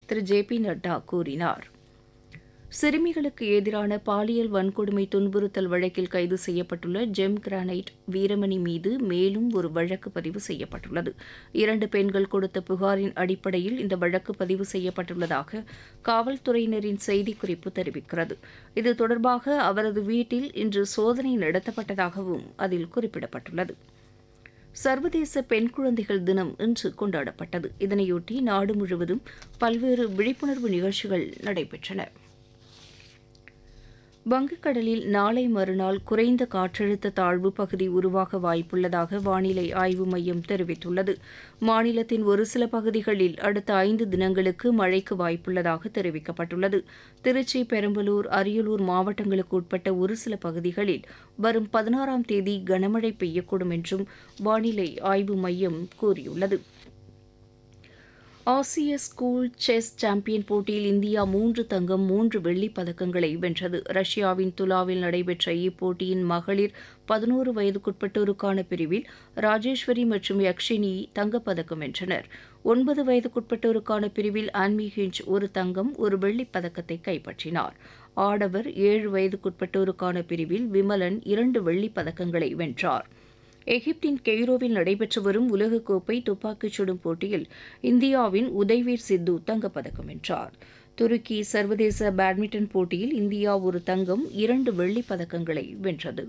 திரு J P Nadda கூறினார் சிறுமிகளுக்கு எதிரான பாலியல் வன்கொடுமை துன்புறுத்தல் வழக்கில் கைது செய்யப்பட்டுள்ள ஜெம் கிரானைட் வீரமணி மீது மேலும் ஒரு வழக்கு பதிவு செய்யப்பட்டுள்ளது இரண்டு பெண்கள் கொடுத்த புகாரின் அடிப்படையில் இந்த வழக்கு பதிவு செய்யப்பட்டுள்ளதாக காவல்துறையினரின் செய்திக்குறிப்பு தெரிவிக்கிறது இது தொடர்பாக அவரது வீட்டில் இன்று சோதனை நடத்தப்பட்டதாகவும் அதில் குறிப்பிடப்பட்டுள்ளது சர்வதேச பெண் குழந்தைகள் தினம் இன்று கொண்டாடப்பட்டது இதனையொட்டி நாடு முழுவதும் பல்வேறு விழிப்புணர்வு நிகழ்ச்சிகள் நடைபெற்றன வங்கக்கடலில் நாளை மறுநாள் குறைந்த காற்றழுத்த தாழ்வு பகுதி உருவாக வாய்ப்புள்ளதாக வானிலை ஆய்வு மையம் தெரிவித்துள்ளது மாநிலத்தின் ஒரு சில பகுதிகளில் அடுத்த ஐந்து தினங்களுக்கு மழைக்கு வாய்ப்புள்ளதாக தெரிவிக்கப்பட்டுள்ளது திருச்சி பெரம்பலூர் அரியலூர் மாவட்டங்களுக்கு உட்பட்ட ஒரு சில பகுதிகளில் வரும் பதினாறாம் தேதி கனமழை பெய்யக்கூடும் என்றும் வானிலை ஆய்வு மையம் கூறியுள்ளது ஆசிய ஸ்கூல் செஸ் சாம்பியன் போட்டியில் இந்தியா மூன்று தங்கம் மூன்று வெள்ளிப் பதக்கங்களை வென்றது ரஷ்யாவின் துலாவில் நடைபெற்ற இப்போட்டியின் மகளிர் பதினோரு வயதுக்குட்பட்டோருக்கான பிரிவில் ராஜேஸ்வரி மற்றும் யக்ஷினி தங்கப்பதக்கம் வென்றனர் ஒன்பது வயதுக்குட்பட்டோருக்கான பிரிவில் ஆன்மி ஹிஞ்ச் ஒரு தங்கம் ஒரு வெள்ளிப் பதக்கத்தை கைப்பற்றினார் ஆடவர் ஏழு வயதுக்குட்பட்டோருக்கான பிரிவில் விமலன் இரண்டு வெள்ளிப் பதக்கங்களை வென்றார் எகிப்தின் கெய்ரோவில் நடைபெற்று வரும் உலகக்கோப்பை துப்பாக்கிச் சுடும் போட்டியில் இந்தியாவின் உதய்வீர் சித்து தங்கப்பதக்கம் வென்றார் துருக்கி சர்வதேச பேட்மிண்டன் போட்டியில் இந்தியா ஒரு தங்கம் இரண்டு வெள்ளிப் பதக்கங்களை வென்றது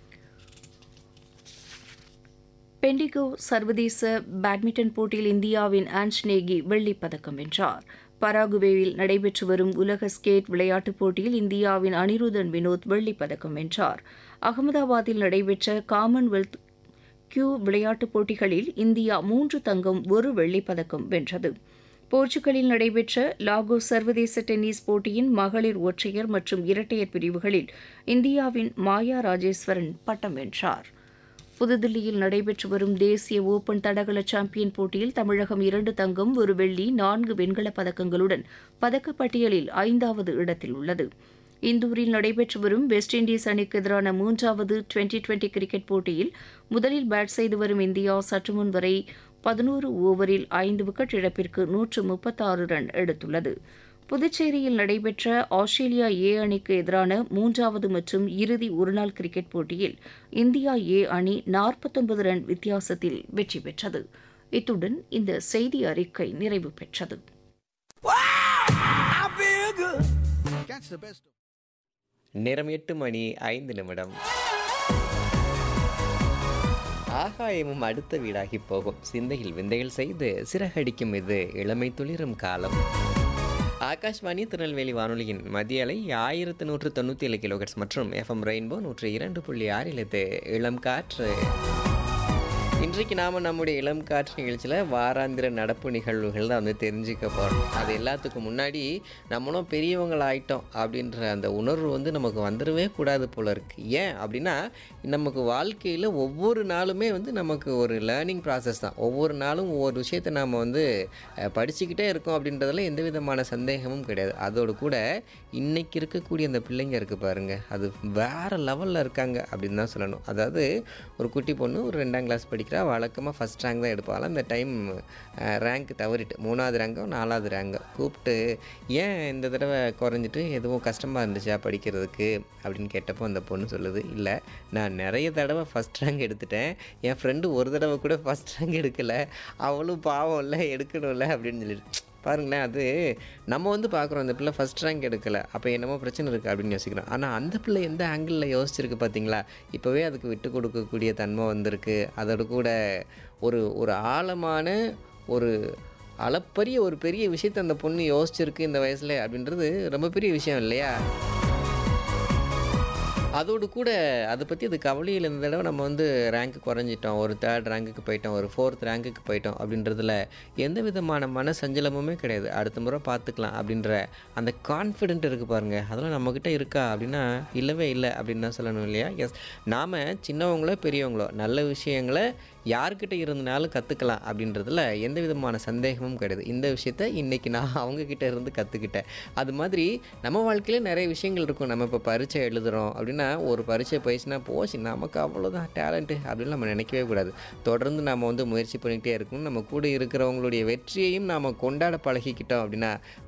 பெண்டிகோ சர்வதேச பேட்மிண்டன் போட்டியில் இந்தியாவின் ஆன்ஸ்நேகி வெள்ளிப் பதக்கம் வென்றார் பராகுவேவில் நடைபெற்று வரும் உலக ஸ்கேட் விளையாட்டுப் போட்டியில் இந்தியாவின் அனிருதன் வினோத் வெள்ளிப் பதக்கம் வென்றார் அகமதாபாத்தில் நடைபெற்ற காமன்வெல்த் கியூ விளையாட்டுப் போட்டிகளில் இந்தியா மூன்று தங்கம் ஒரு வெள்ளிப் பதக்கம் வென்றது போர்ச்சுகலில் நடைபெற்ற லாகோஸ் சர்வதேச டென்னிஸ் போட்டியின் மகளிர் ஒற்றையர் மற்றும் இரட்டையர் பிரிவுகளில் இந்தியாவின் மாயா ராஜேஸ்வரன் பட்டம் வென்றார் புதுதில்லியில் நடைபெற்று வரும் தேசிய ஓபன் தடகள சாம்பியன் போட்டியில் தமிழகம் இரண்டு தங்கம் ஒரு வெள்ளி நான்கு வெண்கலப் பதக்கங்களுடன் பதக்கப்பட்டியலில் ஐந்தாவது இடத்தில் உள்ளது இந்தூரில் நடைபெற்று வரும் வெஸ்ட் இண்டீஸ் அணிக்கு எதிரான மூன்றாவது டுவெண்டி டுவெண்டி கிரிக்கெட் போட்டியில் முதலில் பேட் செய்து வரும் இந்தியா சற்றுமுன் வரை பதினோரு ஓவரில் ஐந்து விக்கெட் இழப்பிற்கு நூற்று முப்பத்தாறு ரன் எடுத்துள்ளது புதுச்சேரியில் நடைபெற்ற ஆஸ்திரேலியா ஏ அணிக்கு எதிரான மூன்றாவது மற்றும் இறுதி ஒருநாள் கிரிக்கெட் போட்டியில் இந்தியா ஏ அணி நாற்பத்தொன்பது ரன் வித்தியாசத்தில் வெற்றி பெற்றது இத்துடன் இந்த செய்தி அறிக்கை நிறைவு பெற்றது நேரம் எட்டு மணி ஐந்து நிமிடம் ஆகாயமும் அடுத்த வீடாகி போகும் சிந்தையில் விந்தைகள் செய்து சிறகடிக்கும் இது இளமை துளிரும் காலம் ஆகாஷ்வாணி திருநெல்வேலி வானொலியின் மத்திய அலை ஆயிரத்து நூற்று தொண்ணூற்றி ஏழு கிலோகட்ஸ் மற்றும் எஃப்எம் ரெயின்போ நூற்று இரண்டு புள்ளி ஆறில் இது இளம் காற்று இன்றைக்கு நாம் நம்முடைய இளம் காற்று நிகழ்ச்சியில் வாராந்திர நடப்பு நிகழ்வுகள் தான் வந்து தெரிஞ்சுக்க போகிறோம் அது எல்லாத்துக்கும் முன்னாடி நம்மளும் பெரியவங்கள் ஆயிட்டோம் அப்படின்ற அந்த உணர்வு வந்து நமக்கு வந்துடவே கூடாது போல இருக்குது ஏன் அப்படின்னா நமக்கு வாழ்க்கையில் ஒவ்வொரு நாளுமே வந்து நமக்கு ஒரு லேர்னிங் ப்ராசஸ் தான் ஒவ்வொரு நாளும் ஒவ்வொரு விஷயத்தை நாம் வந்து அஹ், படிச்சுக்கிட்டே இருக்கோம் அப்படின்றதுல எந்த விதமான சந்தேகமும் கிடையாது அதோடு கூட இன்னைக்கு இருக்கக்கூடிய அந்த பிள்ளைங்க இருக்குது பாருங்க அது வேற லெவலில் இருக்காங்க அப்படின்னு தான் சொல்லணும் அதாவது ஒரு குட்டி பொண்ணு ஒரு ரெண்டாம் கிளாஸ் படிக்கிறா வழக்கமாக ஃபஸ்ட் ரேங்க் தான் எடுப்பாள் அந்த டைம் ரேங்க் தவறிட்டு மூணாவது ரேங்கோ நாலாவது ரேங்கோ கூப்பிட்டு ஏன் இந்த தடவை குறைஞ்சிட்டு எதுவும் கஷ்டமாக இருந்துச்சா படிக்கிறதுக்கு அப்படின்னு கேட்டப்போ அந்த பொண்ணு சொல்லுது இல்லை நான் நிறைய தடவை ஃபஸ்ட் ரேங்க் எடுத்துட்டேன் என் ஃப்ரெண்டு ஒரு தடவை கூட ஃபஸ்ட் ரேங்க் எடுக்கலை அவளும் பாவம் இல்லை எடுக்கணும்ல அப்படின்னு சொல்லிட்டு பாருங்களேன் அது நம்ம வந்து பார்க்குறோம் அந்த பிள்ளை ஃபஸ்ட் ரேங்க் எடுக்கலை அப்போ என்னமோ பிரச்சனை இருக்குது அப்படின்னு யோசிக்கிறோம் ஆனால் அந்த பிள்ளை எந்த ஆங்கிளில் யோசிச்சிருக்கு பார்த்தீங்களா இப்போவே அதுக்கு விட்டு கொடுக்கக்கூடிய தன்மை வந்திருக்கு அதோட கூட ஒரு ஒரு ஆழமான ஒரு அளப்பரிய ஒரு பெரிய விஷயத்தை அந்த பொண்ணு யோசிச்சிருக்கு இந்த வயசில் அப்படின்றது ரொம்ப பெரிய விஷயம் இல்லையா அதோடு கூட அதை பற்றி அது கவலையில் இந்த தடவை நம்ம வந்து ரேங்க் குறைஞ்சிட்டோம் ஒரு தேர்ட் ரேங்க்குக்கு போயிட்டோம் ஒரு ஃபோர்த் ரேங்க்குக்கு போயிட்டோம் அப்படின்றதுல எந்த விதமான மன சஞ்சலமுமே கிடையாது அடுத்த முறை பார்த்துக்கலாம் அப்படின்ற அந்த கான்ஃபிடென்ட் இருக்குது பாருங்கள் அதெல்லாம் நம்மக்கிட்ட இருக்கா அப்படின்னா இல்லவே இல்லை அப்படின்னு தான் சொல்லணும் இல்லையா எஸ் நாம் சின்னவங்களோ பெரியவங்களோ நல்ல விஷயங்களை யார்கிட்ட இருந்தனாலும் கற்றுக்கலாம் அப்படின்றதுல எந்த விதமான சந்தேகமும் கிடையாது இந்த விஷயத்த இன்றைக்கி நான் அவங்கக்கிட்ட இருந்து கற்றுக்கிட்டேன் அது மாதிரி நம்ம வாழ்க்கையில் நிறைய விஷயங்கள் இருக்கும் நம்ம இப்போ பரீட்சை எழுதுகிறோம் அப்படின்னா ஒரு பரீட்சை போயிடுச்சுன்னா போச்சு நமக்கு அவ்வளோதான் டேலண்ட்டு அப்படின்னு நம்ம நினைக்கவே கூடாது தொடர்ந்து நம்ம வந்து முயற்சி பண்ணிக்கிட்டே இருக்கணும் நம்ம கூட இருக்கிறவங்களுடைய வெற்றியையும் நாம் கொண்டாட பழகிக்கிட்டோம் அப்படின்னா